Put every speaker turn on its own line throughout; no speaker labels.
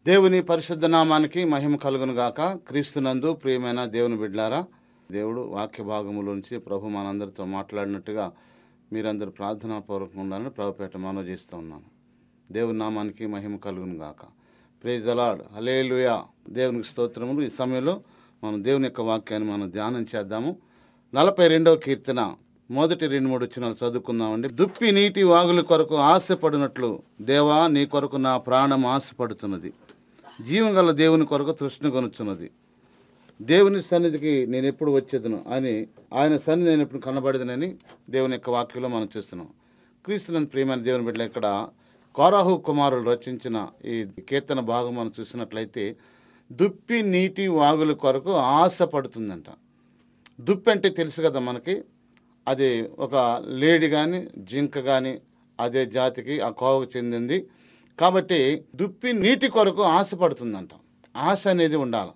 దేవుని పరిశుద్ధ నామానికి మహిమ కలుగును గాక క్రీస్తునందు ప్రియమైన దేవుని బిడ్లారా దేవుడు వాక్య భాగములోంచి ప్రభు మనందరితో మాట్లాడినట్టుగా మీరందరూ ప్రార్థనాపూర్వకంగా ఉండాలని ప్రభుపేట మనవి చేస్తూ ఉన్నాను దేవుని నామానికి మహిమ కలుగును గాక ప్రేజ్ దలాడ్ హలేలుయా దేవునికి స్తోత్రములు ఈ సమయంలో మనం దేవుని యొక్క వాక్యాన్ని మనం ధ్యానం చేద్దాము నలభై రెండవ కీర్తన మొదటి రెండు మూడు వచ్చిన చదువుకుందామండి దుప్పి నీటి వాగుల కొరకు ఆశపడినట్లు దేవా నీ కొరకు నా ప్రాణం ఆశపడుతున్నది జీవం గల దేవుని కొరకు తృష్ణ కొనుచున్నది దేవుని సన్నిధికి నేను ఎప్పుడు వచ్చేదను అని ఆయన సన్నిధి నేను ఎప్పుడు కనబడదనని దేవుని యొక్క వాక్యంలో మనం చూస్తున్నాం క్రీస్తుని ప్రియమైన దేవుని బిడ్డ ఇక్కడ కోరాహు కుమారులు రచించిన ఈ కీర్తన భాగం మనం చూసినట్లయితే దుప్పి నీటి వాగుల కొరకు ఆశపడుతుందంట దుప్పి అంటే తెలుసు కదా మనకి అది ఒక లేడి కానీ జింక కానీ అదే జాతికి ఆ కోవకు చెందింది కాబట్టి దుప్పి నీటి కొరకు ఆశపడుతుందంట ఆశ అనేది ఉండాలి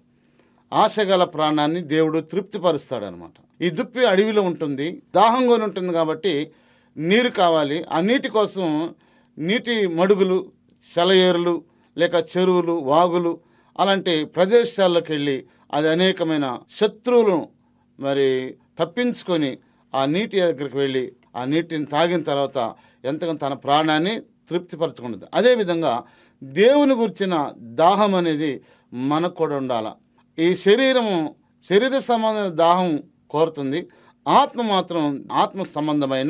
ఆశ గల ప్రాణాన్ని దేవుడు తృప్తిపరుస్తాడనమాట ఈ దుప్పి అడవిలో ఉంటుంది దాహంగా ఉంటుంది కాబట్టి నీరు కావాలి ఆ నీటి కోసం నీటి మడుగులు సెలయేరులు లేక చెరువులు వాగులు అలాంటి ప్రదేశాల్లోకి వెళ్ళి అది అనేకమైన శత్రువులను మరి తప్పించుకొని ఆ నీటి దగ్గరికి వెళ్ళి ఆ నీటిని తాగిన తర్వాత ఎంతగానో తన ప్రాణాన్ని తృప్తిపరచుకుంటుంది అదేవిధంగా దేవుని గురించిన దాహం అనేది మనకు కూడా ఉండాలి ఈ శరీరము శరీర సంబంధమైన దాహం కోరుతుంది ఆత్మ మాత్రం ఆత్మ సంబంధమైన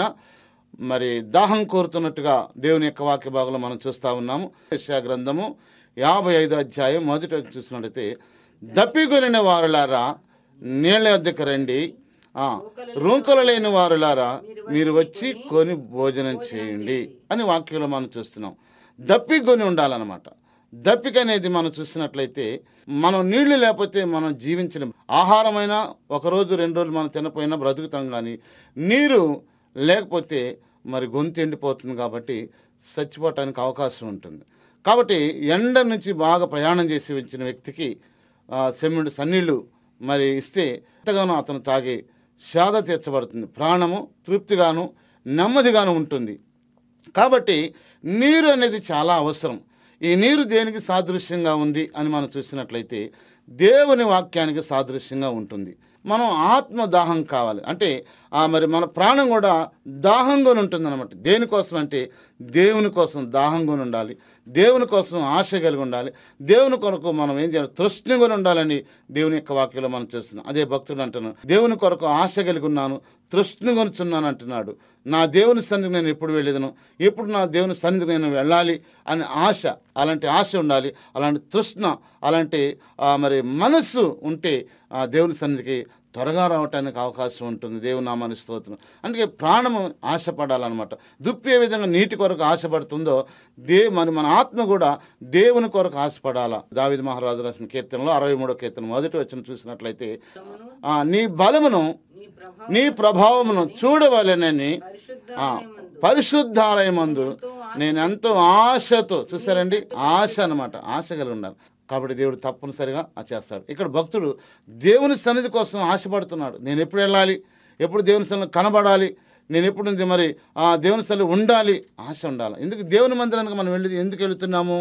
మరి దాహం కోరుతున్నట్టుగా దేవుని యొక్క వాక్య భాగంలో మనం చూస్తూ ఉన్నాము యెషయా గ్రంథము యాభై ఐదు అధ్యాయం మొదటి వచ్చి చూసినట్టయితే దప్పిగొనిన వారులారా నీళ్ళ వద్దకు రండి ఆ, రూంకలు లేని వారులారా మీరు వచ్చి కొని భోజనం చేయండి అని వాక్యంలో మనం చూస్తున్నాం దప్పికొని ఉండాలన్నమాట దప్పిక అనేది మనం చూసినట్లయితే మనం నీళ్లు లేకపోతే మనం జీవించలేం ఆహారమైనా ఒక రోజు రెండు రోజులు మనం తినపోయినా బ్రతుకుతాం కానీ నీరు లేకపోతే మరి గొంతు ఎండిపోతుంది కాబట్టి చచ్చిపోవటానికి అవకాశం ఉంటుంది కాబట్టి ఎండ నుంచి బాగా ప్రయాణం చేసి వచ్చిన వ్యక్తికి ఆ, సెమ్మిడి సన్నీళ్ళు మరి ఇస్తే ఎంతగానో అతను తాగి శాద తీర్చబడుతుంది ప్రాణము తృప్తిగాను నెమ్మదిగాను ఉంటుంది కాబట్టి నీరు అనేది చాలా అవసరం ఈ నీరు దేనికి సాదృశ్యంగా ఉంది అని మనం చూసినట్లయితే దేవుని వాక్యానికి సాదృశ్యంగా ఉంటుంది మనం ఆత్మ దాహం కావాలి అంటే ఆ మరి మన ప్రాణం కూడా దాహంగా ఉంటుంది అనమాట దేనికోసం అంటే దేవుని కోసం దాహంగా ఉండాలి దేవుని కోసం ఆశ కలిగి ఉండాలి దేవుని కొరకు మనం ఏం చేయాలి తృష్ణగా ఉండాలని దేవుని యొక్క వాక్యంలో మనం చేస్తున్నాం అదే భక్తుడు అంటున్నాను దేవుని కొరకు ఆశ కలిగి ఉన్నాను తృష్ణగొనుచున్నాను అంటున్నాడు నా దేవుని సన్నిధికి నేను ఎప్పుడు వెళ్ళేదను ఎప్పుడు నా దేవుని సన్నిధికి నేను వెళ్ళాలి అనే ఆశ అలాంటి ఆశ ఉండాలి అలాంటి తృష్ణ అలాంటి ఆ, మరి మనస్సు ఉంటే ఆ దేవుని సన్నిధికి త్వరగా రావటానికి అవకాశం ఉంటుంది దేవుని నామాన్ని స్తోత్రం అందుకే ప్రాణము ఆశపడాలన్నమాట దుప్పి ఏ విధంగా నీటి కొరకు ఆశపడుతుందో దే మరి మన ఆత్మ కూడా దేవుని కొరకు ఆశపడాలా దావిద మహారాజు రాసిన కీర్తనలో అరవై మూడో కీర్తన మొదటి వచ్చిన చూసినట్లయితే ఆ, నీ బలమును
నీ ప్రభావం
నీ ప్రభావమును చూడవలెనని ఆ, పరిశుద్ధాలయమందు నేను ఎంతో ఆశతో చూసారండి ఆశ అన్నమాట ఆశ కలిగి ఉండాలి కాబట్టి దేవుడు తప్పనిసరిగా అది చేస్తాడు ఇక్కడ భక్తుడు దేవుని సన్నిధి కోసం ఆశపడుతున్నాడు నేను ఎప్పుడు వెళ్ళాలి ఎప్పుడు దేవుని సన్నిధి కనబడాలి నేను ఎప్పుడు ఉంది మరి ఆ దేవుని సన్నిధి ఉండాలి ఆశ ఉండాలి ఎందుకు దేవుని మందిరానికి మనం వెళ్ళి ఎందుకు వెళుతున్నాము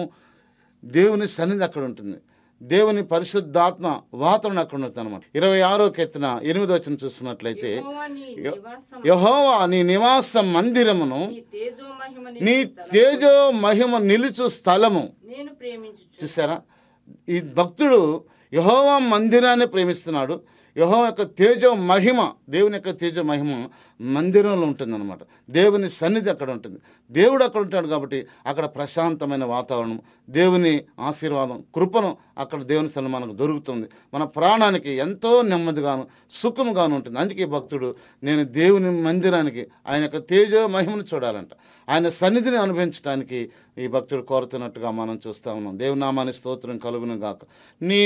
దేవుని సన్నిధి అక్కడ ఉంటుంది దేవుని పరిశుద్ధాత్మ వాతావరణం అక్కడ ఉంటుంది అనమాట ఇరవై ఆరో కెత్తిన ఎనిమిదో వచ్చిన చూస్తున్నట్లయితే
యెహోవా నీ నివాసం
యహోవా నీ నివాస మందిరమును
నీ తేజో మహిమ
నీ తేజో మహిమ నిలుచు స్థలము
నేను ప్రేమించు
చూసారా ఈ భక్తుడు యహోవా మందిరాన్ని ప్రేమిస్తున్నాడు యహో యొక్క తేజో మహిమ దేవుని యొక్క తేజో మహిమ మందిరంలో ఉంటుందన్నమాట దేవుని సన్నిధి అక్కడ ఉంటుంది దేవుడు అక్కడ ఉంటాడు కాబట్టి అక్కడ ప్రశాంతమైన వాతావరణం దేవుని ఆశీర్వాదం కృపను అక్కడ దేవుని సన్నిధి మనకు దొరుకుతుంది మన ప్రాణానికి ఎంతో నెమ్మదిగాను సుఖముగాను ఉంటుంది అందుకే భక్తుడు నేను దేవుని మందిరానికి ఆయన యొక్క తేజో మహిమను చూడాలంట ఆయన సన్నిధిని అనుభవించడానికి ఈ భక్తుడు కోరుతున్నట్టుగా మనం చూస్తా ఉన్నాం దేవునామాని స్తోత్రం కలుగును గాక నీ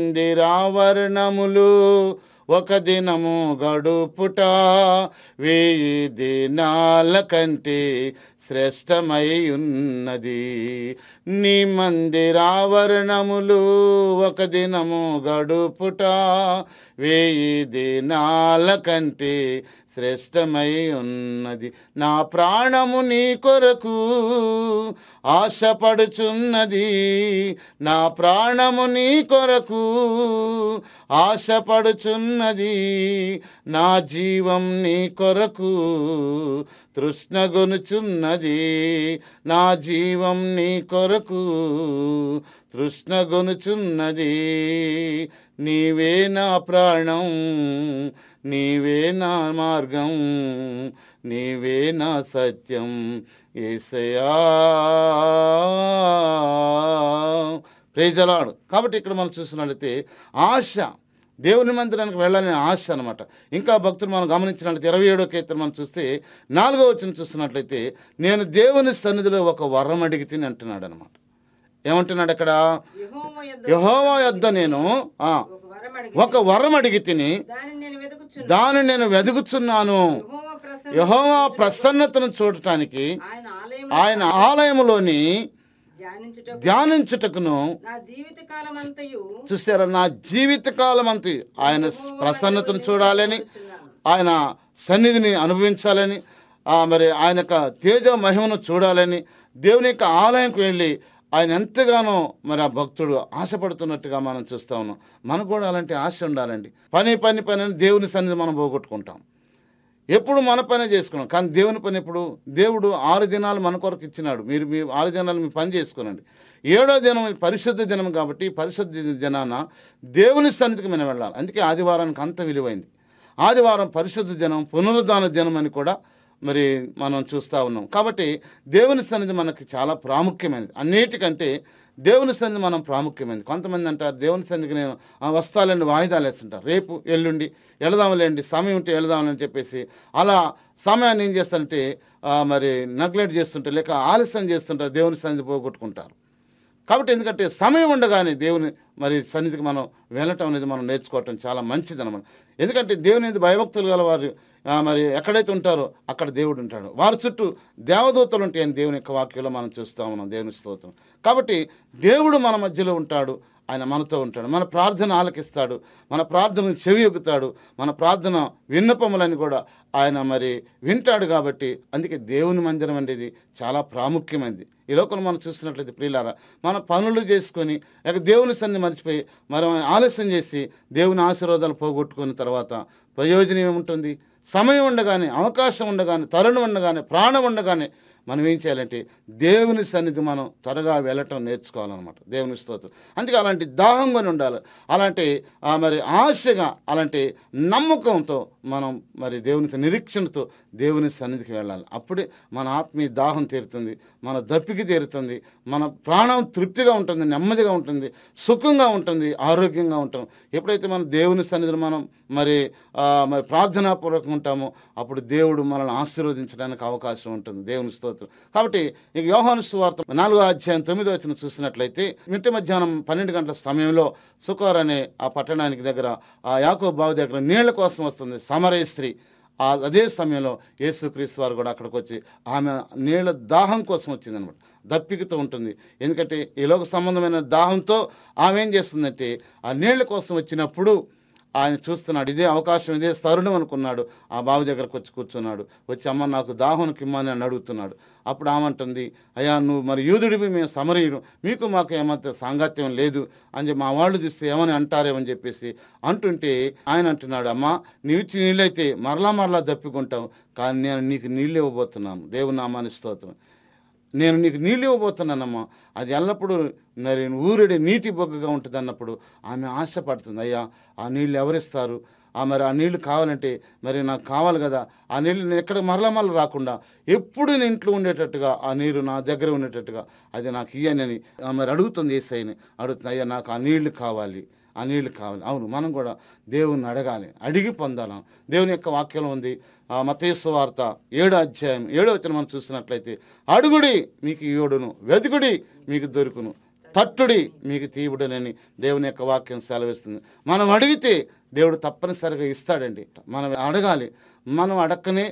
మందిరావరణములు ఒక దినము గడుపుట వేయి దినాల కంటే శ్రేష్టమై ఉన్నది నీ మందిరావరణములు ఒక దినము గడుపుట వేయి దినాల కంటే శ్రేష్టమై ఉన్నది నా ప్రాణము నీ కొరకు ఆశపడుచున్నది నా ప్రాణము నీ కొరకు ఆశపడుచున్నది నా జీవం నీ కొరకు తృష్ణగొనుచున్నది నా జీవం నీ కొరకు తృష్ణగొనుచున్నది నీవే నా ప్రాణం నీవే నా మార్గం నీవే నా సత్యం ఏసయా ప్రేజలాడు కాబట్టి ఇక్కడ మనం చూసినట్లయితే ఆశ దేవుని మందిరానికి వెళ్ళాలని ఆశ అనమాట ఇంకా భక్తులు మనం గమనించినట్లయితే ఇరవై ఏడో కీర్తన మనం చూస్తే నాలుగో వచ్చిన చూస్తున్నట్లయితే నేను దేవుని సన్నిధిలో ఒక వరం అడిగి తిని అంటున్నాడు అనమాట ఏమంటున్నాడు అక్కడ
యెహోవా యొద్ద
యహోవా యొద్ద నేను ఆ,
ఒక వరం అడిగి
ఒక వరం అడిగి తిని
దానిని నేను వెతుకుచున్నాను
దాన్ని నేను వెదుగుచున్నాను
యెహోవా ప్రసన్న
యహోవా ప్రసన్నతను చూడటానికి
ఆయన ఆలయం
ఆయన ఆలయములోని
ధ్యానించుట
ధ్యానించుటకును
నా జీవిత కాలం అంతయు
చూసారా నా జీవితకాలం అంతా ఆయన ప్రసన్నతను చూడాలని ఆయన సన్నిధిని అనుభవించాలని ఆ మరి ఆయన యొక్క తేజ మహిమను చూడాలని దేవుని యొక్క ఆలయంకు వెళ్ళి ఆయన ఎంతగానో మరి ఆ భక్తుడు ఆశపడుతున్నట్టుగా మనం చూస్తా ఉన్నాం మనకు కూడా అలాంటి ఆశ ఉండాలండి పని పని పని అని దేవుని సన్నిధి మనం పోగొట్టుకుంటాం ఎప్పుడు మన పని చేసుకున్నాం కానీ దేవుని పని ఎప్పుడు దేవుడు ఆరు దినాలు మన కొరకు ఇచ్చినాడు మీరు మీ ఆరు దినాలు మీ పని చేసుకోనండి ఏడో దినం పరిశుద్ధ దినం కాబట్టి పరిశుద్ధ దినాన దేవుని సన్నిధికి మనం వెళ్ళాలి అందుకే ఆదివారానికి అంత విలువైంది ఆదివారం పరిశుద్ధ దినం పునరుద్ధాన దినం అని కూడా మరి మనం చూస్తూ ఉన్నాం కాబట్టి దేవుని సన్నిధి మనకి చాలా ప్రాముఖ్యమైనది అన్నిటికంటే దేవుని సన్నిధి మనం ప్రాముఖ్యమైనది కొంతమంది అంటారు దేవుని సన్నిధికి నేను "ఆ, వస్తాలండి వాయిదాలు వేస్తుంటారు రేపు ఎల్లుండి వెళదాంలేండి సమయం ఉంటే వెళదామని చెప్పేసి అలా సమయాన్ని ఏం చేస్తారంటే ఆ, మరి నెగ్లెక్ట్ చేస్తుంటారు లేక ఆలస్యం చేస్తుంటారు దేవుని సన్నిధి పోగొట్టుకుంటారు కాబట్టి ఎందుకంటే సమయం ఉండగానే దేవుని మరి సన్నిధికి మనం వెళ్ళటం అనేది మనం నేర్చుకోవటం చాలా మంచిది అనమాట ఎందుకంటే దేవుని మీద భయభక్తులు గల వారు ఆ, మరి ఎక్కడైతే ఉంటారో అక్కడ దేవుడు ఉంటాడు వారి చుట్టూ దేవదూతలు ఉంటాయని దేవుని యొక్క వాక్యంలో మనం చూస్తూ ఉన్నాం దేవుని స్తోత్రం కాబట్టి దేవుడు మన మధ్యలో ఉంటాడు ఆయన మనతో ఉంటాడు మన ప్రార్థన ఆలకిస్తాడు మన ప్రార్థనను చెవి ఎక్కుతాడు మన ప్రార్థన విన్నపములని కూడా ఆయన మరి వింటాడు కాబట్టి అందుకే దేవుని మందిరం అనేది చాలా ప్రాముఖ్యమైనది ఈ లోకంలో మనం చూస్తున్నట్లయితే ప్రియులారా మన పనులు చేసుకొని లేక దేవుని సన్ని మర్చిపోయి మనం ఆలస్యం చేసి దేవుని ఆశీర్వాదాలు పోగొట్టుకున్న తర్వాత ప్రయోజనం ఏముంటుంది సమయం ఉండగానే అవకాశం ఉండగానే తరుణం ఉండగానే ప్రాణం ఉండగానే మనం ఏం చేయాలంటే దేవుని సన్నిధి మనం త్వరగా వెళ్ళటం నేర్చుకోవాలన్నమాట దేవుని స్తోత్రం అందుకే అలాంటి దాహంగా ఉండాలి అలాంటి ఆ, మరి ఆశగా అలాంటి నమ్మకంతో మనం మరి దేవుని నిరీక్షణతో దేవుని సన్నిధికి వెళ్ళాలి అప్పుడే మన ఆత్మీయ దాహం తీరుతుంది మన దప్పికి తీరుతుంది మన ప్రాణం తృప్తిగా ఉంటుంది నెమ్మదిగా ఉంటుంది సుఖంగా ఉంటుంది ఆరోగ్యంగా ఉంటాం ఎప్పుడైతే మనం దేవుని సన్నిధిని మనం మరి ఆ, మరి ప్రార్థనాపూర్వకంగా ఉంటామో అప్పుడు దేవుడు మనల్ని ఆశీర్వదించడానికి అవకాశం ఉంటుంది దేవుని స్తోత్రం కాబట్టి ఇక యోహాను సువార్త నాలుగో అధ్యాయం తొమ్మిదో వచ్చిన చూసినట్లయితే మిట్ట మధ్యాహ్నం పన్నెండు గంటల సమయంలో సుకార్ అనే ఆ పట్టణానికి దగ్గర ఆ యాకో బావి దగ్గర నీళ్ల కోసం వస్తుంది సమరయ స్త్రీ ఆ అదే సమయంలో యేసుక్రీస్తు వారు కూడా అక్కడికి వచ్చి ఆమె నీళ్ళ దాహం కోసం వచ్చిందనమాట దప్పికతో ఉంటుంది ఎందుకంటే ఈ లోక సంబంధమైన దాహంతో ఆమె ఏం చేస్తుందంటే ఆ నీళ్ళ కోసం వచ్చినప్పుడు ఆయన చూస్తున్నాడు ఇదే అవకాశం ఇదే తరుణం అనుకున్నాడు ఆ బావి దగ్గరకు వచ్చి కూర్చున్నాడు వచ్చి అమ్మ నాకు దాహం కిమ్మని అని అడుగుతున్నాడు అప్పుడు ఆమంటుంది అయ్యా నువ్వు మరి యూదుడివి మేము సమరయుడు మీకు మాకు ఏమంత సాంగత్యం లేదు అని చెప్పి మా వాళ్ళు చూస్తే ఏమని అంటారేమని చెప్పేసి అంటుంటే ఆయన అంటున్నాడు అమ్మా నీవు ఇచ్చి నీళ్ళైతే మరలా మరలా దప్పికుంటావు కానీ నేను నీకు నీళ్ళు ఇవ్వబోతున్నాను దేవుని నామాని స్తోత్రం నేను నీకు నీళ్ళు ఇవ్వబోతున్నానమ్మా అది ఎల్లప్పుడూ మరి ఊరిడి నీటి బొగ్గగా ఉంటుంది అన్నప్పుడు ఆమె ఆశపడుతుంది అయ్యా ఆ నీళ్ళు ఎవరిస్తారు ఆ మరి ఆ నీళ్లు కావాలంటే మరి నాకు కావాలి కదా ఆ నీళ్ళు నేను ఎక్కడ మరల మరల రాకుండా ఎప్పుడు నేను ఇంట్లో ఉండేటట్టుగా ఆ నీరు నా దగ్గర ఉండేటట్టుగా అది నాకు ఇయ్యనని ఆ మరి అడుగుతుంది ఏసైని అడుగుతుంది అయ్యా నాకు ఆ నీళ్లు కావాలి ఆ నీళ్లు కావాలి అవును మనం కూడా దేవుని అడగాలి అడిగి పొందాలి దేవుని యొక్క వాక్యం ఉంది ఆ మతేసు వార్త ఏడో అధ్యాయం ఏడో వచ్చిన మనం చూసినట్లయితే అడుగుడి మీకు ఇయోడును వెతుకుడి మీకు దొరుకును తట్టుడి మీకు తీయుడనని దేవుని యొక్క వాక్యం సెలవిస్తుంది మనం అడిగితే దేవుడు తప్పనిసరిగా ఇస్తాడండి మనం అడగాలి మనం అడక్కనే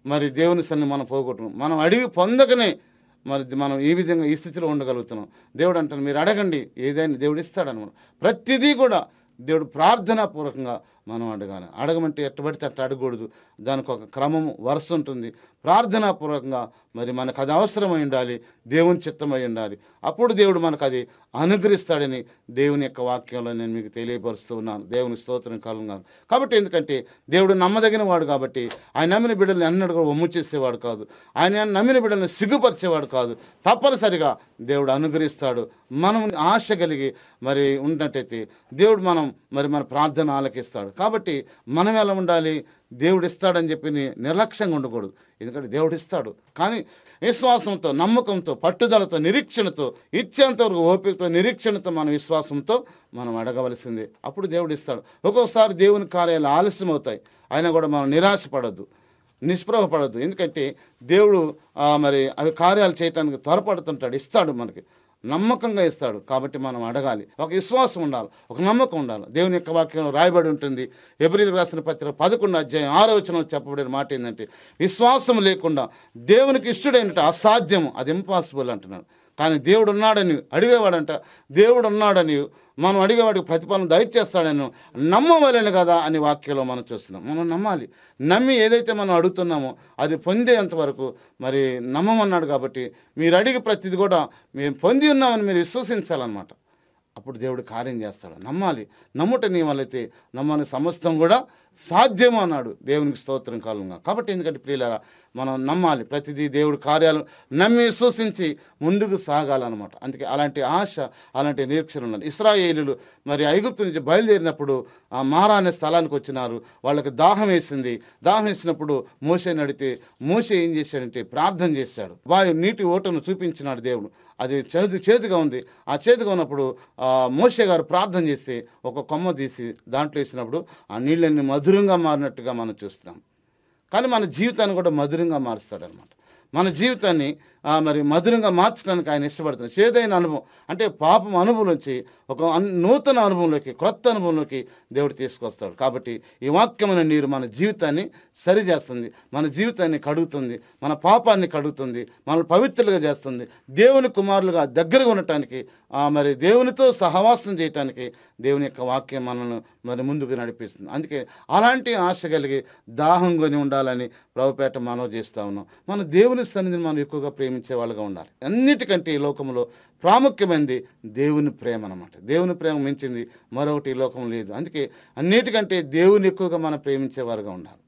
మరి దేవుని సన్ని మనం పోగొట్టుకున్నాం మనం అడిగి పొందకనే మరి మనం ఈ విధంగా ఈ స్థితిలో ఉండగలుగుతున్నాం దేవుడు అంటాను మీరు అడగండి ఏదైనా దేవుడు ఇస్తాడనమాట ప్రతిదీ కూడా దేవుడు ప్రార్థనాపూర్వకంగా మనం అడగాలి అడగమంటే ఎట్టబడితే అట్ట అడగకూడదు దానికి ఒక క్రమము వరుస ఉంటుంది ప్రార్థనాపూర్వకంగా మరి మనకు అది అవసరమై ఉండాలి దేవుని చిత్తమై ఉండాలి అప్పుడు దేవుడు మనకు అది అనుగ్రహిస్తాడని దేవుని యొక్క వాక్యంలో నేను మీకు తెలియపరుస్తూ ఉన్నాను దేవుని స్తోత్రం కలుగున్నాను కాబట్టి ఎందుకంటే దేవుడు నమ్మదగిన వాడు కాబట్టి ఆయన నమ్మిన బిడ్డల్ని అన్నడు కూడా ఒమ్ము చేసేవాడు కాదు ఆయన నమ్మిన బిడ్డల్ని సిగ్గుపరిచేవాడు కాదు తప్పనిసరిగా దేవుడు అనుగ్రహిస్తాడు మనం ఆశ కలిగి మరి ఉన్నట్టయితే దేవుడు మనం మరి మన ప్రార్థన ఆలకిస్తాడు కాబట్టి మనం ఎలా ఉండాలి దేవుడు ఇస్తాడని చెప్పి ని- నిర్లక్ష్యంగా ఉండకూడదు ఎందుకంటే దేవుడు ఇస్తాడు కానీ విశ్వాసంతో నమ్మకంతో పట్టుదలతో నిరీక్షణతో ఇచ్చేంత వరకు ఓపికతో నిరీక్షణతో మన విశ్వాసంతో మనం అడగవలసిందే అప్పుడు దేవుడు ఇస్తాడు ఒక్కొక్కసారి దేవుని కార్యాలు ఆలస్యం అవుతాయి అయినా కూడా మనం నిరాశపడద్దు నిష్ప్రభపడద్దు ఎందుకంటే దేవుడు ఆ, మరి అవి కార్యాలు చేయడానికి త్వరపడుతుంటాడు ఇస్తాడు మనకి నమ్మకంగా ఇస్తాడు కాబట్టి మనం అడగాలి ఒక విశ్వాసం ఉండాలి ఒక నమ్మకం ఉండాలి దేవుని యొక్క వాక్యం రాయబడి ఉంటుంది ఎబ్రిల్ రాసిన పత్రిక పదకొండు అధ్యాయం ఆరో వచనం చెప్పబడిన మాట ఏంటంటే విశ్వాసం లేకుండా దేవునికి ఇష్టడైనట్టు అసాధ్యం అది ఇంపాసిబుల్ అంటున్నాడు కానీ దేవుడు ఉన్నాడని అడిగేవాడంట దేవుడు ఉన్నాడని మనం అడిగేవాడికి ప్రతిఫలం దయచేస్తాడని నమ్మవలేను కదా అని వాక్యంలో మనం చూస్తున్నాం మనం నమ్మాలి నమ్మి ఏదైతే మనం అడుగుతున్నామో అది పొందేంత వరకు మరి నమ్మమన్నాడు కాబట్టి మీరు అడిగి ప్రతిది కూడా మేము పొంది ఉన్నామని మీరు విశ్వసించాలన్నమాట అప్పుడు దేవుడు కార్యం చేస్తాడు నమ్మాలి నమ్ముట నీ వల్లైతే నమ్మని సమస్తం కూడా సాధ్యము అన్నాడు దేవునికి స్తోత్రం కాలంగా కాబట్టి ఎందుకంటే ప్రియులారా మనం నమ్మాలి ప్రతిదీ దేవుడి కార్యాలు నమ్మి విశ్వసించి ముందుకు సాగాలన్నమాట అందుకే అలాంటి ఆశ అలాంటి నిరీక్షణ ఉన్నది ఇస్రాయేలీలు మరి ఐగుప్తు నుంచి బయలుదేరినప్పుడు ఆ మారా అనే స్థలానికి వచ్చినారు వాళ్ళకి దాహం వేసింది దాహం వేసినప్పుడు మోసే నడితే మోసే ఏం చేశాడంటే ప్రార్థన చేశాడు వారి నీటి ఓటను చూపించినాడు దేవుడు అది చేతి చేతిగా ఉంది ఆ చేతిగా ఉన్నప్పుడు ఆ మోసే గారు ప్రార్థన చేస్తే ఒక కొమ్మ తీసి దాంట్లో వేసినప్పుడు ఆ నీళ్ళని మధురంగా మారినట్టుగా మనం చూస్తున్నాం కానీ మన జీవితాన్ని కూడా మధురంగా మారుస్తాడనమాట మన జీవితాన్ని ఆ, మరి మధురంగా మార్చడానికి ఆయన ఇష్టపడుతున్నాడు చేదైన అనుభవం అంటే పాపం అనుభవం నుంచి ఒక అన్- నూతన అనుభవంలోకి క్రొత్త అనుభవంలోకి దేవుడు తీసుకొస్తాడు కాబట్టి ఈ వాక్యమైన నీరు మన జీవితాన్ని సరిచేస్తుంది మన జీవితాన్ని కడుగుతుంది మన పాపాన్ని కడుగుతుంది మనల్ని పవిత్రులుగా చేస్తుంది దేవుని కుమారులుగా దగ్గరగా ఉండటానికి ఆ, మరి దేవునితో సహవాసం చేయటానికి దేవుని యొక్క వాక్యం మనల్ని మరి ముందుకు నడిపిస్తుంది అందుకే అలాంటి ఆశ కలిగి దాహం కొని ఉండాలని ప్రభుపేట మనవి చేస్తూ ఉన్నాం మన దేవుని సన్నిధిని మనం ఎక్కువగా ప్రేమించే వాళ్ళగా ఉండాలి అన్నిటికంటే ఈ లోకంలో ప్రాముఖ్యమైనది దేవుని ప్రేమ అన్నమాట దేవుని ప్రేమ మించింది మరొకటి ఈ లోకం లేదు అందుకే అన్నిటికంటే దేవుని ఎక్కువగా మనం ప్రేమించేవారుగా ఉండాలి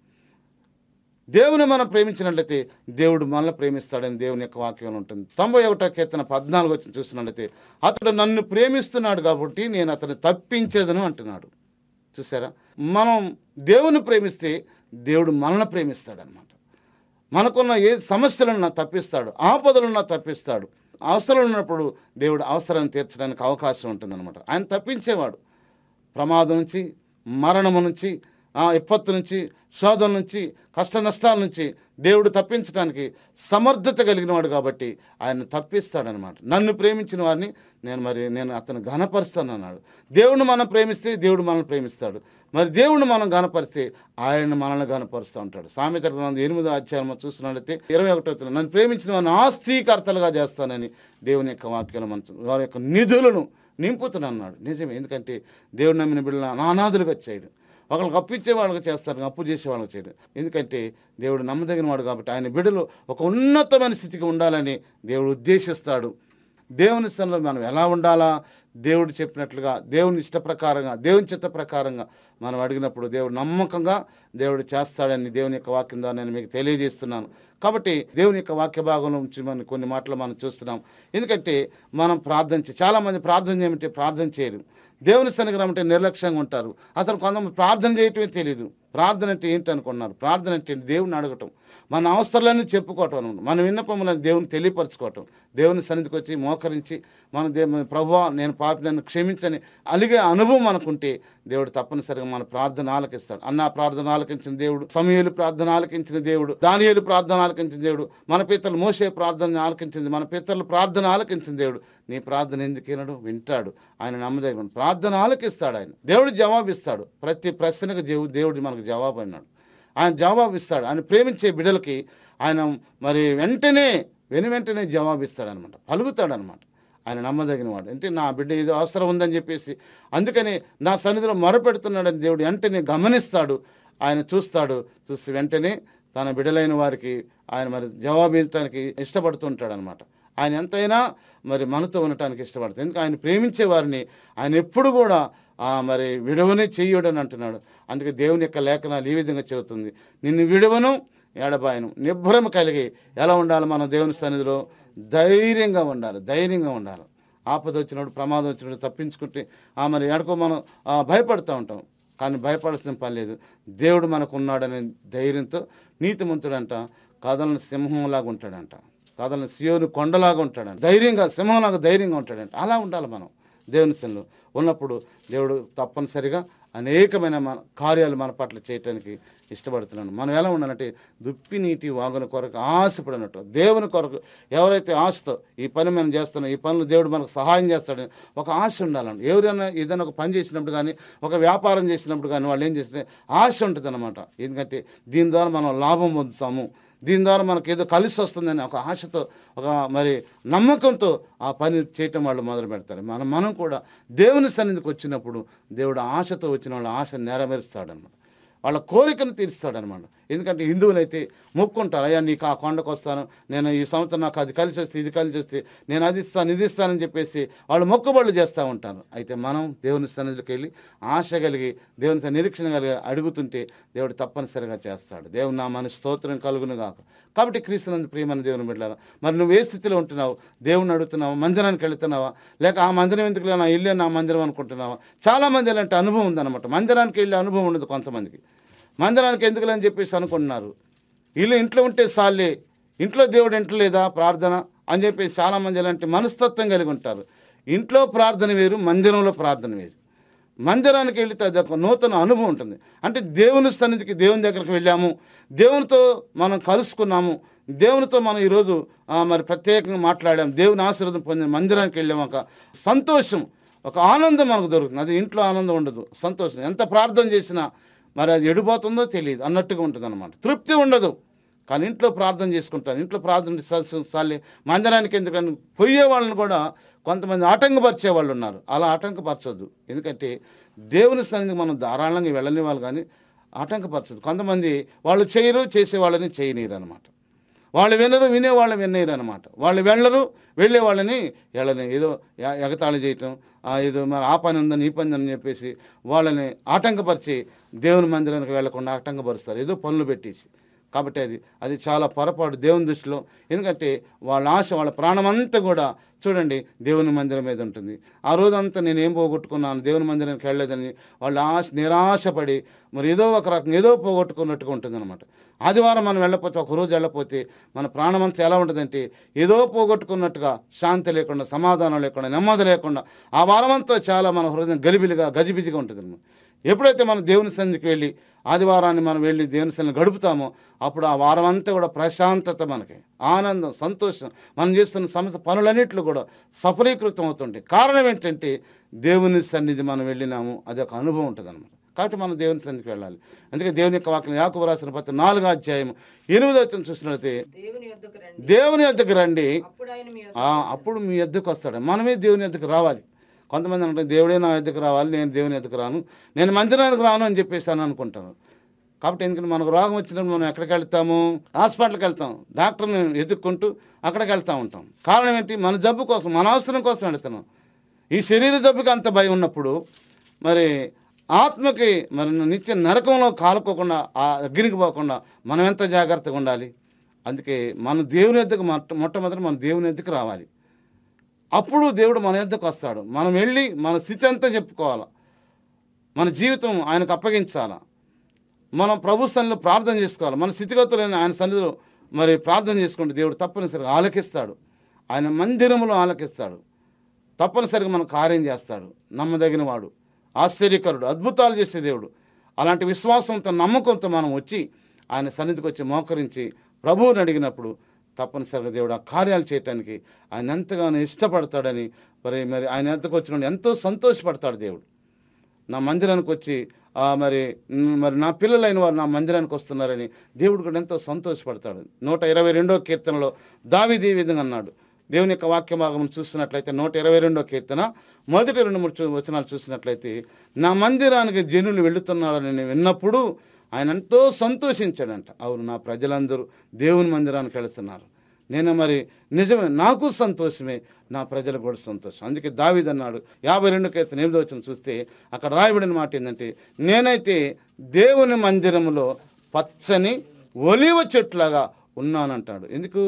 దేవుని మనం ప్రేమించినట్లయితే దేవుడు మనల్ని ప్రేమిస్తాడని దేవుని యొక్క వాక్యం ఉంటుంది తొంభై ఒకటో కీర్తన పద్నాలుగు వచ్చి చూసినట్లయితే అతడు నన్ను ప్రేమిస్తున్నాడు కాబట్టి నేను అతన్ని తప్పించేదను అంటున్నాడు చూసారా మనం దేవుని ప్రేమిస్తే దేవుడు మనల్ని ప్రేమిస్తాడనమాట మనకున్న ఏ సమస్యలున్నా తప్పిస్తాడు ఆపదలున్నా తప్పిస్తాడు అవసరం ఉన్నప్పుడు దేవుడు అవసరాన్ని తీర్చడానికి అవకాశం ఉంటుందన్నమాట ఆయన తప్పించేవాడు ప్రమాదం నుంచి మరణము నుంచి ఆ, విపత్తు నుంచి శోధన నుంచి కష్ట నష్టాల నుంచి దేవుడు తప్పించడానికి సమర్థత కలిగిన వాడు కాబట్టి ఆయన తప్పిస్తాడనమాట నన్ను ప్రేమించిన వారిని నేను మరి నేను అతను ఘనపరుస్తాను అన్నాడు దేవుడిని మనం ప్రేమిస్తే దేవుడు మనల్ని ప్రేమిస్తాడు మరి దేవుడిని మనం గనపరిస్తే ఆయన మనల్ని గనపరుస్తూ ఉంటాడు సామెత గ్రంథం ఎనిమిదో అధ్యాయం చూసినట్లయితే ఇరవై ఒకటో వచనం, నన్ను ప్రేమించిన వారిని ఆస్తికర్తలుగా చేస్తానని దేవుని యొక్క వాక్యాలు మన వారి యొక్క నిధులను నింపుతున్నాడు నిజమే ఎందుకంటే దేవుడు నమ్మిన బిడ్డలు అనాథులుగా చేయడు ఒకళ్ళకి అప్పు ఇచ్చే వాళ్ళకి చేస్తారు అప్పు చేసే వాళ్ళకి చేయడు ఎందుకంటే దేవుడు నమ్మదగిన వాడు కాబట్టి ఆయన బిడ్డలు ఒక ఉన్నతమైన స్థితికి ఉండాలని దేవుడు ఉద్దేశిస్తాడు దేవుని స్థలంలో మనం ఎలా ఉండాలా దేవుడు చెప్పినట్లుగా దేవుని ఇష్ట ప్రకారంగా దేవుని చిత్త ప్రకారంగా మనం అడిగినప్పుడు దేవుడు నమ్మకంగా దేవుడు చేస్తాడని దేవుని యొక్క వాక్యం ద్వారా నేను మీకు తెలియజేస్తున్నాను కాబట్టి దేవుని యొక్క వాక్య భాగం నుంచి మనం కొన్ని మాటలు మనం చూస్తున్నాం ఎందుకంటే మనం ప్రార్థన చే చాలామంది ప్రార్థన చేయమంటే ప్రార్థన చేయరు దేవుని సన్నిగ్రహం అంటే నిర్లక్ష్యంగా ఉంటారు అసలు కొంతమంది ప్రార్థన చేయటమే తెలియదు ప్రార్థన అంటే ఏంటి అనుకున్నారు ప్రార్థన అంటే ఏంటి? దేవుని అడగటం మన అవసరాలన్నీ చెప్పుకోవటం అనమాట మన విన్నపములను దేవుని తెలియపరచుకోవటం దేవుని సన్నిధికి వచ్చి మోకరించి మన దేవు ప్రభు నేను పాపి నన్ను క్షమించని అలిగే అనుభవం మనకుంటే దేవుడు తప్పనిసరిగా మన ప్రార్థన ఆలకిస్తాడు అన్న ప్రార్థన ఆలకించిన దేవుడు సమయలు ప్రార్థన ఆలకించిన దేవుడు దానియేలు ప్రార్థన ఆలకించిన దేవుడు మన పితరులు మోసే ప్రార్థన ఆలకించింది మన పితరులు ప్రార్థన ఆలకించిన దేవుడు నీ ప్రార్థన ఎందుకు వినడు వింటాడు ఆయన నమ్మదగిన ప్రార్థన ఆలకిస్తాడు ఆయన దేవుడు జవాబిస్తాడు ప్రతి ప్రశ్నకు దేవుడు దేవుడు మనకు జవాబు అన్నాడు ఆయన జవాబు ఇస్తాడు ఆయన ప్రేమించే బిడ్డలకి ఆయన మరి వెంటనే వెను వెంటనే జవాబు ఇస్తాడు అనమాట పలుకుతాడు అనమాట ఆయన నమ్మదగిన వాడు అంటే నా బిడ్డ ఏదో అవసరం ఉందని చెప్పేసి అందుకని నా సన్నిధిలో మొరపెడుతున్నాడని దేవుడు వెంటనే గమనిస్తాడు ఆయన చూస్తాడు చూసి వెంటనే తన బిడ్డలైన వారికి ఆయన మరి జవాబు ఇవ్వటానికి ఇష్టపడుతుంటాడు అనమాట ఆయన ఎంతైనా మరి మనతో ఉండటానికి ఇష్టపడతాడు ఎందుకంటే ఆయన ప్రేమించే వారిని ఆయన ఎప్పుడు కూడా ఆ, మరి విడవనే చెయ్యడని అంటున్నాడు అందుకే దేవుని యొక్క లేఖనాలు ఈ విధంగా చెబుతుంది నిన్ను విడవను ఎడబాయను నిబ్బరం కలిగి ఎలా ఉండాలి మనం దేవుని సన్నిధిలో ధైర్యంగా ఉండాలి ధైర్యంగా ఉండాలి ఆపద వచ్చినప్పుడు ప్రమాదం వచ్చినప్పుడు తప్పించుకుంటే ఆ మరి ఎడకో మనం ఆ, భయపడుతూ ఉంటాం కానీ భయపడాల్సిన పని లేదు దేవుడు మనకు ఉన్నాడనే ధైర్యంతో నీతిమంతుడంట కథలను సింహంలాగా ఉంటాడంట కథలను సియోని కొండలాగా ఉంటాడంట ధైర్యంగా సింహంలాగా ధైర్యంగా ఉంటాడంట అలా ఉండాలి మనం దేవుని సన్నిలో ఉన్నప్పుడు దేవుడు తప్పనిసరిగా అనేకమైన మన కార్యాలు మన పట్ల చేయటానికి ఇష్టపడుతున్నాడు మనం ఎలా ఉండాలంటే దుప్పి నీటి వాగున కొరకు ఆశపడినట్టు దేవుని కొరకు ఎవరైతే ఆశతో ఈ పని మనం చేస్తున్నాం ఈ పనులు దేవుడు మనకు సహాయం చేస్తాడని ఒక ఆశ ఉండాలండి ఎవరైనా ఏదైనా ఒక పని చేసినప్పుడు కానీ ఒక వ్యాపారం చేసినప్పుడు కానీ వాళ్ళు ఏం చేస్తే ఆశ ఉంటుంది అనమాట ఎందుకంటే దీని ద్వారా మనం లాభం పొందుతాము దీని ద్వారా మనకు ఏదో కలిసి వస్తుందని ఒక ఆశతో ఒక మరి నమ్మకంతో ఆ పని చేయటం వాళ్ళు మొదలు పెడతారు మనం మనం కూడా దేవుని సన్నిధికి వచ్చినప్పుడు దేవుడు ఆశతో వచ్చిన వాళ్ళ ఆశ నెరవేరుస్తాడనమాట వాళ్ళ కోరికను తీరుస్తాడనమాట ఎందుకంటే హిందువులైతే మొక్కుంటారు అయ్యా నీకు ఆ కొండకు వస్తాను నేను ఈ సంవత్సరం నాకు అది కలిసి వస్తే ఇది కలిసి వస్తే నేను అది ఇస్తాను ఇది ఇస్తానని చెప్పేసి వాళ్ళు మొక్కుబడులు చేస్తూ ఉంటారు అయితే మనం దేవుని సన్నిధికి వెళ్ళి ఆశ కలిగి దేవుని సన్నిధి నిరీక్షణ కలిగి అడుగుతుంటే దేవుడు తప్పనిసరిగా చేస్తాడు దేవుని నా మన స్తోత్రం కలుగును గాక కాబట్టి క్రీస్తునందు ప్రియమైన దేవుని బిడ్డారా మరి నువ్వు ఏ స్థితిలో ఉంటున్నావు దేవుని అడుగుతున్నావా మందిరానికి వెళుతున్నావా లేక ఆ మందిరం ఎందుకు నా ఇల్లే నా మందిరం అనుకుంటున్నావా చాలా మంది ఇలాంటి అనుభవం ఉందన్నమాట మందిరానికి వెళ్ళే అనుభవం ఉండదు కొంతమందికి మందిరానికి ఎందుకులే అని చెప్పేసి అనుకుంటున్నారు ఇల్లు ఇంట్లో ఉంటే సాలే ఇంట్లో దేవుడు ఇంటలేదా ప్రార్థన అని చెప్పేసి చాలామంది ఇలాంటి మనస్తత్వం కలిగి ఉంటారు ఇంట్లో ప్రార్థన వేరు మందిరంలో ప్రార్థన వేరు మందిరానికి వెళితే అది ఒక నూతన అనుభవం ఉంటుంది అంటే దేవుని సన్నిధికి దేవుని దగ్గరికి వెళ్ళాము దేవునితో మనం కలుసుకున్నాము దేవునితో మనం ఈరోజు ఆ, మరి ప్రత్యేకంగా మాట్లాడాము దేవుని ఆశీర్వాదం పొందిన మందిరానికి వెళ్ళాము ఒక సంతోషం ఒక ఆనందం మనకు దొరుకుతుంది అది ఇంట్లో ఆనందం ఉండదు సంతోషం ఎంత ప్రార్థన చేసినా మరి అది ఎడిపోతుందో తెలియదు అన్నట్టుగా ఉంటుంది అనమాట తృప్తి ఉండదు కానీ ఇంట్లో ప్రార్థన చేసుకుంటారు ఇంట్లో ప్రార్థన స- సాలే మందిరానికి ఎందుకని పోయే వాళ్ళని కూడా కొంతమంది ఆటంకపరిచే వాళ్ళు ఉన్నారు అలా ఆటంకపరచొద్దు ఎందుకంటే దేవుని సన్నిధికి మనం ధారాళంగా వెళ్ళని వాళ్ళు కానీ ఆటంకపరచదు కొంతమంది వాళ్ళు చేయరు చేసే వాళ్ళని చేయనీరు అనమాట వాళ్ళు వినరు వినే వాళ్ళని వినేరు అనమాట వాళ్ళు వెళ్ళరు వెళ్ళే వాళ్ళని వెళ్ళని ఏదో ఎ- ఎగతాళి చేయటం ఆ, ఏదో మరి ఆ పని ఉందని ఈ పని అని చెప్పేసి వాళ్ళని ఆటంకపరిచి దేవుని మందిరానికి వెళ్లకుండా ఆటంకపరుస్తారు ఏదో పనులు పెట్టేసి కాబట్టి అది అది చాలా పొరపాటు దేవుని దృష్టిలో ఎందుకంటే వాళ్ళ ఆశ వాళ్ళ ప్రాణమంతా కూడా చూడండి దేవుని మందిరం మీద ఉంటుంది ఆ రోజంతా నేను ఏం పోగొట్టుకున్నాను దేవుని మందిరానికి వెళ్ళలేదని వాళ్ళ ఆశ నిరాశపడి మరి ఏదో ఒక రకం ఏదో పోగొట్టుకున్నట్టుగా ఉంటుందన్నమాట ఆదివారం మనం వెళ్ళకపోతే ఒక రోజు వెళ్ళకపోతే మన ప్రాణమంతా ఎలా ఉంటుందంటే ఏదో పోగొట్టుకున్నట్టుగా శాంతి లేకుండా సమాధానం లేకుండా నెమ్మది లేకుండా ఆ వారమంతా చాలా మన హృదయం గలిబిలిగా గజిబిజిగా ఉంటుంది ఎప్పుడైతే మనం దేవుని సన్నిధికి వెళ్ళి ఆదివారాన్ని మనం వెళ్ళి దేవుని సన్నిధిని గడుపుతామో అప్పుడు ఆ వారం అంతా కూడా ప్రశాంతత మనకి ఆనందం సంతోషం మనం చేస్తున్న సమస్య పనులన్నింటిలో కూడా సఫలీకృతం అవుతుంటాయి కారణం ఏంటంటే దేవుని సన్నిధి మనం వెళ్ళినాము అది ఒక అనుభవం ఉంటుంది అనమాట కాబట్టి మనం దేవుని సన్నిధికి వెళ్ళాలి అందుకే దేవుని యొక్క వాక్యం యాకబు రాసిన పత్రి నాలుగో అధ్యాయం ఎనిమిదో వచ్చిన చూసినట్లయితే
దేవుని యొద్దకు రండి
దేవుని యొద్దకు రండి
అప్పుడు ఆయన మీ
ఆ, అప్పుడు మీ ఎద్దుకు వస్తాడు మనమే దేవుని ఎద్దుకు రావాలి కొంతమంది అంటే దేవుడే నా ఎద్దుకు రావాలి నేను దేవుని ఎద్దుకు రాను నేను మందిరానికి రాను అని చెప్పేసి అని అనుకుంటాను కాబట్టి ఎందుకంటే మనకు రోగం వచ్చినప్పుడు మనం ఎక్కడికి వెళ్తాము హాస్పిటల్కి వెళ్తాం డాక్టర్ని ఎదుక్కుంటూ అక్కడికి వెళ్తూ ఉంటాం కారణం ఏంటి మన జబ్బు కోసం మన అవసరం కోసం వెళ్తున్నాం ఈ శరీర జబ్బుకి అంత భయం ఉన్నప్పుడు మరి ఆత్మకి మరి నిత్య నరకంలో కాలుకోకుండా ఆ అగ్నికి పోకుండా మనం ఎంత జాగ్రత్తగా ఉండాలి అందుకే మన దేవుని ఎద్దకు మొట్ట మొట్టమొదటి మన దేవుని ఎద్దకు రావాలి అప్పుడు దేవుడు మన యొద్దకు వస్తాడు మనం వెళ్ళి మన స్థితి అంతా చెప్పుకోవాలి మన జీవితం ఆయనకు అప్పగించాలా మనం ప్రభు సన్నిధిలో ప్రార్థన చేసుకోవాలి మన స్థితిగతులైన ఆయన సన్నిధిలో మరి ప్రార్థన చేసుకుంటే దేవుడు తప్పనిసరిగా ఆలకిస్తాడు ఆయన మందిరములో ఆలకిస్తాడు తప్పనిసరిగా మన కార్యం చేస్తాడు నమ్మదగిన వాడు ఆశ్చర్యకరుడు అద్భుతాలు చేసే దేవుడు అలాంటి విశ్వాసంతో నమ్మకంతో మనం వచ్చి ఆయన సన్నిధికి వచ్చి మోకరించి ప్రభువుని అడిగినప్పుడు తప్పనిసరిగా దేవుడు ఆ కార్యాలు చేయటానికి ఆయన ఎంతగానో ఇష్టపడతాడని మరి మరి ఆయన ఎంతకు వచ్చిన ఎంతో సంతోషపడతాడు దేవుడు నా మందిరానికి వచ్చి ఆ, మరి మ్, మరి నా పిల్లలైన వారు నా మందిరానికి వస్తున్నారని దేవుడు కూడా ఎంతో సంతోషపడతాడు నూట ఇరవై రెండో కీర్తనలో దావిది ఈ విధంగా అన్నాడు దేవుని యొక్క వాక్య భాగం చూసినట్లయితే నూట ఇరవై రెండో కీర్తన మొదటి రెండు మూడు చూ- వచనాలు చూసినట్లయితే నా మందిరానికి జనులు వెళుతున్నారని నేను విన్నప్పుడు ఆయన ఎంతో సంతోషించాడంట అవును నా ప్రజలందరూ దేవుని మందిరానికి వెళుతున్నారు నేను మరి నిజమే నాకు సంతోషమే నా ప్రజలకు కూడా సంతోషం అందుకే దావీద్ అన్నాడు యాభై రెండు కీర్తన ఎనిమిదో వచ్చిన చూస్తే అక్కడ రాయబడిన మాట ఏంటంటే నేనైతే దేవుని మందిరంలో పచ్చని ఒలివ చెట్లాగా ఉన్నానంటాడు ఎందుకు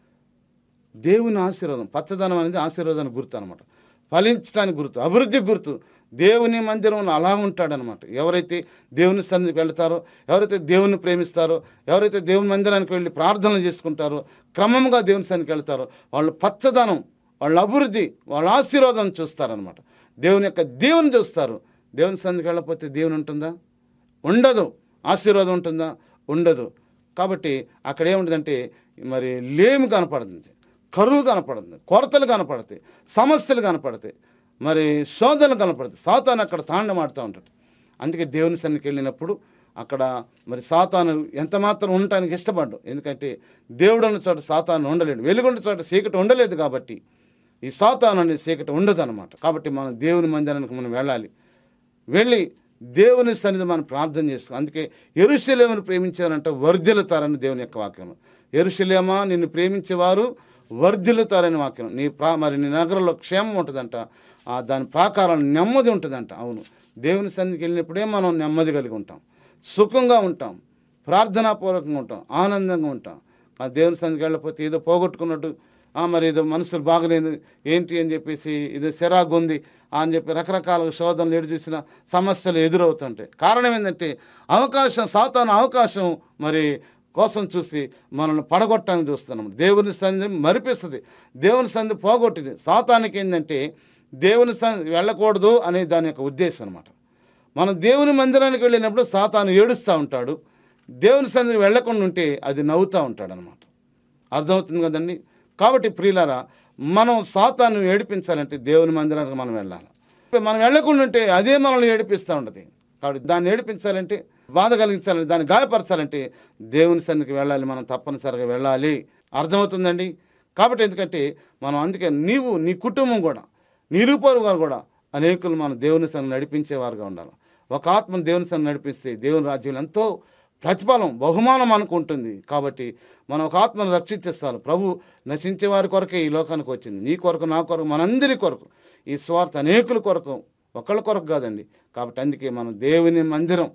దేవుని ఆశీర్వాదం పచ్చదనం అనేది ఆశీర్వాదానికి గుర్తు అనమాట ఫలించడానికి గుర్తు అభివృద్ధి గుర్తు దేవుని మందిరంలో అలా ఉంటాడనమాట ఎవరైతే దేవుని సన్నిధికి వెళ్తారో ఎవరైతే దేవుని ప్రేమిస్తారో ఎవరైతే దేవుని మందిరానికి వెళ్ళి ప్రార్థనలు చేసుకుంటారో క్రమంగా దేవుని సన్నిధికి వెళ్తారో వాళ్ళు పచ్చదనం వాళ్ళ అభివృద్ధి వాళ్ళ ఆశీర్వాదం చూస్తారనమాట దేవుని యొక్క దేవుని చూస్తారు దేవుని సన్నిధికి వెళ్ళకపోతే దేవుని ఉంటుందా ఉండదు ఆశీర్వాదం ఉంటుందా ఉండదు కాబట్టి అక్కడ ఏముంటుందంటే మరి లేమి కనపడుతుంది కరువు కనపడుతుంది కొరతలు కనపడతాయి సమస్యలు కనపడతాయి మరి శోధనలు కనపడతాయి సాతాను అక్కడ తాండమాడుతూ ఉంటాడు అందుకే దేవుని సన్నిధికి వెళ్ళినప్పుడు అక్కడ మరి సాతాను ఎంత మాత్రం ఉండటానికి ఇష్టపడ్డు ఎందుకంటే దేవుడు ఉన్న చోట సాతాను ఉండలేడు వెలుగున్న చోట చీకటి ఉండలేదు కాబట్టి ఈ సాతాను అనే చీకటి ఉండదు అనమాట కాబట్టి మనం దేవుని మందిరానికి మనం వెళ్ళాలి వెళ్ళి దేవుని సన్నిధి మనం ప్రార్థన చేసుకో అందుకే ఎరుశలేమును ప్రేమించారంటే వర్ధిల్లుతారని దేవుని యొక్క వాక్యం ఎరుశలేమా నిన్ను ప్రేమించేవారు వర్ధిల్లుతారని వాక్యం నీ ప్రా మరి నీ నగరంలో క్షేమం ఉంటుందంట ఆ దాని ప్రాకారం నెమ్మది ఉంటుందంట అవును దేవుని సన్నిధికి వెళ్ళినప్పుడే మనం నెమ్మది కలిగి ఉంటాం సుఖంగా ఉంటాం ప్రార్థనాపూర్వకంగా ఉంటాం ఆనందంగా ఉంటాం ఆ దేవుని సన్నిధికి వెళ్ళకపోతే ఏదో పోగొట్టుకున్నట్టు ఆ, మరి ఏదో మనసులు బాగలేదు ఏంటి అని చెప్పేసి ఇది సిరాగు ఉంది అని చెప్పి రకరకాల శోధనలు ఎడు చూసిన సమస్యలు ఎదురవుతుంటాయి కారణం ఏంటంటే అవకాశం సాతాను అవకాశం మరి కోసం చూసి మనల్ని పడగొట్టడానికి చూస్తున్నాం దేవుని సన్నిధి మరిపిస్తుంది దేవుని సన్నిధి పోగొట్టింది సాతానికి ఏంటంటే దేవుని సన్నిధి వెళ్ళకూడదు అనే దాని యొక్క ఉద్దేశం అనమాట మనం దేవుని మందిరానికి వెళ్ళినప్పుడు సాతాను ఏడుస్తూ ఉంటాడు దేవుని సన్నిధికి వెళ్ళకుండా ఉంటే అది నవ్వుతూ ఉంటాడు అనమాట అర్థమవుతుంది కదండి కాబట్టి ప్రియులారా మనం సాతాను ఏడిపించాలంటే దేవుని మందిరానికి మనం వెళ్ళాలి మనం వెళ్ళకుండా ఉంటే అదే మనల్ని ఏడిపిస్తూ ఉంటుంది కాబట్టి దాన్ని ఏడిపించాలంటే బాధ కలిగించాలంటే దాన్ని గాయపరచాలంటే దేవుని సన్నిధికి వెళ్ళాలి మనం తప్పనిసరిగా వెళ్ళాలి అర్థమవుతుందండి కాబట్టి ఎందుకంటే మనం అందుకే నీవు నీ కుటుంబం కూడా నిరూపరు గారు కూడా అనేకులు మన దేవుని సన్నిధి నడిపించేవారుగా ఉండాలి ఒక ఆత్మను దేవుని సన్నిధి నడిపిస్తే దేవుని రాజ్యం ఎంతో ప్రతిఫలం బహుమానం అనుకుంటుంది కాబట్టి మనం ఒక ఆత్మను రక్షించేస్తారు ప్రభు నశించే వారి కొరకే ఈ లోకానికి వచ్చింది నీ కొరకు నా కొరకు మనందరి కొరకు ఈ స్వార్థ అనేకుల కొరకు ఒకళ్ళ కొరకు కాదండి కాబట్టి అందుకే మనం దేవుని మందిరం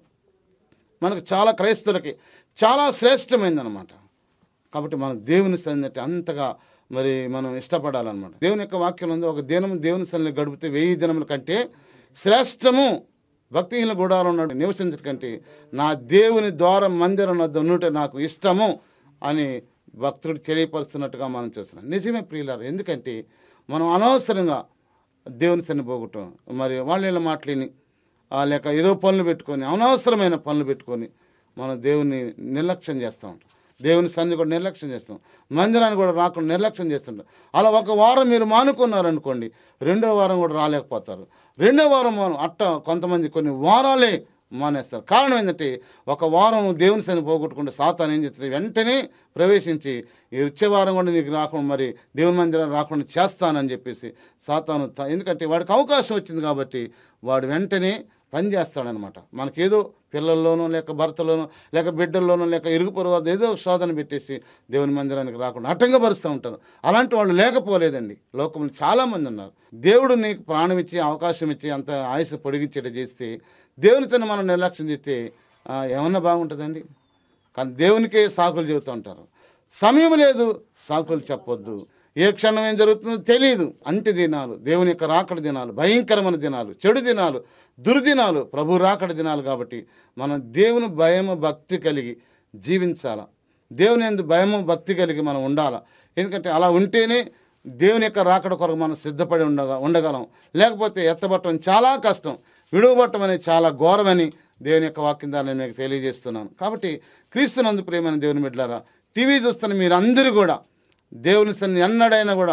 మనకు చాలా క్రైస్తవులకి చాలా శ్రేష్టమైందనమాట కాబట్టి మనం దేవుని సన్నిధి అంతగా మరి మనం ఇష్టపడాలన్నమాట దేవుని యొక్క వాక్యం ఉంది ఒక దినం దేవుని సన్నిధి గడిపితే వెయ్యి దినముల కంటే శ్రేష్టము భక్తిహీన గుడాలు ఉన్నాడు నివసించడం కంటే నా దేవుని ద్వారం మందిరం వద్ద ఉండుట నాకు ఇష్టము అని భక్తుడు తెలియపరుస్తున్నట్టుగా మనం చూస్తున్నాం నిజమే ప్రియులారు ఎందుకంటే మనం అనవసరంగా దేవుని సన్ని పోగొట్టాం మరి వాళ్ళ మాటలేని ఆ లేక ఏదో పనులు పెట్టుకొని అనవసరమైన పనులు పెట్టుకొని మనం దేవుని నిర్లక్ష్యం చేస్తూ ఉంటాం దేవుని సన్ని కూడా నిర్లక్ష్యం చేస్తాం మందిరాన్ని కూడా రాకుండా నిర్లక్ష్యం చేస్తుంటాం అలా ఒక వారం మీరు మానుకున్నారనుకోండి రెండో వారం కూడా రాలేకపోతారు రెండో వారం మనం అట్ట కొంతమంది కొన్ని వారాలే మానేస్తారు కారణం ఏంటంటే ఒక వారం దేవుని సన్ని పోగొట్టుకుంటే సాతాను ఏం చేస్తుంది వెంటనే ప్రవేశించి ఈ వచ్చే వారం కూడా నీకు రాకుండా మరి దేవుని మందిరం రాకుండా చేస్తానని చెప్పేసి సాతాను త- ఎందుకంటే వాడికి అవకాశం వచ్చింది కాబట్టి వాడు వెంటనే పని చేస్తాడనమాట మనకేదో పిల్లల్లోనో లేక భర్తలోనో లేక బిడ్డల్లోనో లేక ఇరుగు పొరుగు ఏదో శోధన పెట్టేసి దేవుని మందిరానికి రాకుండా అడ్డంగపరుస్తూ ఉంటారు అలాంటి వాళ్ళు లేకపోలేదండి లోకంలో చాలామంది ఉన్నారు దేవుడు నీకు ప్రాణం ఇచ్చి అవకాశం ఇచ్చి అంత ఆయుష్ పొడిగించేట చేస్తే దేవునితో మనం నిర్లక్ష్యం చేస్తే ఆ, ఏమన్నా బాగుంటుందండి కానీ దేవునికే సాకులు చెబుతూ ఉంటారు సమయం లేదు సాకులు చెప్పొద్దు ఏ క్షణం ఏం జరుగుతుందో తెలియదు అంత్య దినాలు దేవుని యొక్క రాకడ దినాలు భయంకరమైన దినాలు చెడు దినాలు దుర్దినాలు ప్రభు రాకడ దినాలు కాబట్టి మనం దేవుని భయము భక్తి కలిగి జీవించాల దేవుని ఎందు భయము భక్తి కలిగి మనం ఉండాలా ఎందుకంటే అలా ఉంటేనే దేవుని యొక్క రాకడ కొరకు మనం సిద్ధపడి ఉండగా ఉండగలం లేకపోతే ఎత్తబట్టడం చాలా కష్టం విడువబట్టం అనేది చాలా ఘోరమని దేవుని యొక్క వాక్యం ద్వారా నేను మీకు తెలియజేస్తున్నాను కాబట్టి క్రీస్తునందు ప్రేమైన దేవుని బిడ్డలారా టీవీ చూస్తున్న మీరందరూ కూడా దేవుని సన్ని ఎన్నడైనా కూడా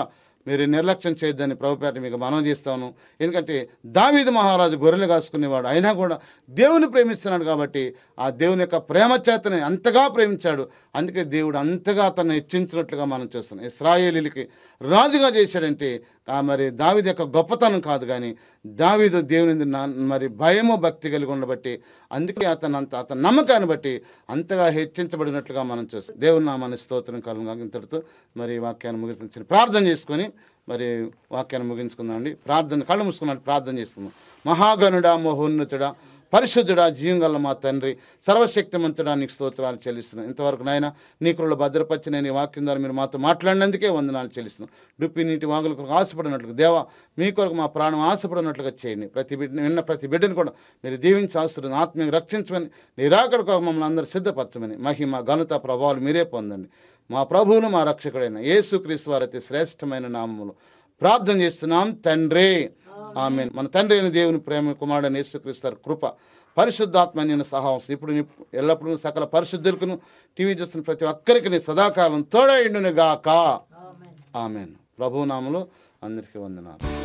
మీరు నిర్లక్ష్యం చేయొద్దని ప్రభుపేట మీకు మనవి చేస్తాను ఎందుకంటే దావీదు మహారాజు గొర్రెలు కాసుకునేవాడు అయినా కూడా దేవుని ప్రేమిస్తున్నాడు కాబట్టి ఆ దేవుని యొక్క ప్రేమ చేతనే అంతగా ప్రేమించాడు అందుకే దేవుడు అంతగా అతన్ని హెచ్చించినట్లుగా మనం చూస్తున్నాం ఇస్రాయేలీలకి రాజుగా చేశాడంటే ఆ మరి దావీదు యొక్క గొప్పతనం కాదు కానీ దావీదు దేవుని నా- మరి భయము భక్తి కలిగి ఉండబట్టి అందుకే అతను అంత అతని నమ్మకాన్ని బట్టి అంతగా హెచ్చించబడినట్లుగా మనం చూస్తాం దేవుని నామాన్ని స్తోత్రం కలుగా ఇంతటితో మరి ఈ వాక్యాన్ని ముగించిన ప్రార్థన చేసుకొని మరి వాక్యాన్ని ముగించుకుందామండి ప్రార్థన కళ్ళు మూసుకున్నాడు ప్రార్థన చేసుకుందాం మహాగణుడా మహోన్నతుడా పరిశుద్ధుడా జీవంగల మా తండ్రి సర్వశక్తిమంతుడా నీకు స్తోత్రాలు చెల్లిస్తున్నాను ఇంతవరకు నాయన నీ కృపలో భద్రపరిచి నేను ఈ వాక్యం ద్వారా మీరు మాతో మాట్లాడినందుకే వందనాలు చెల్లిస్తున్నాను డుప్పి నీటి వాగుల కొరకు ఆశపడినట్లుగా దేవా మీ కొరకు మా ప్రాణం ఆశపడినట్లుగా చేయండి ప్రతి బిడ్డ విన్న ప్రతి బిడ్డను కూడా మీరు దీవించి ఆస్తులను ఆత్మీయంగా రక్షించమని నిరాకడ మమ్మల్ని అందరూ సిద్ధపరచమని మహిమ ఘనత ప్రభావాలు మీరే పొందండి మా ప్రభువును మా రక్షకుడైన యేసుక్రీస్తు వారి అతి శ్రేష్టమైన నామములు ప్రార్థన చేస్తున్నాం తండ్రి ఆమె మన తండ్రి అయిన దేవుని ప్రేమ కుమారుడైన యేసుక్రీస్తు వారి కృప పరిశుద్ధాత్మ నేను సహావం ఇప్పుడు నీ ఎల్లప్పుడూ సకల పరిశుద్ధులకును టీవీ చూస్తున్న ప్రతి ఒక్కరికి నీ సదాకాలం తోడైండును గాక ఆమెన్ ప్రభు నామలో అందరికీ వందనాలు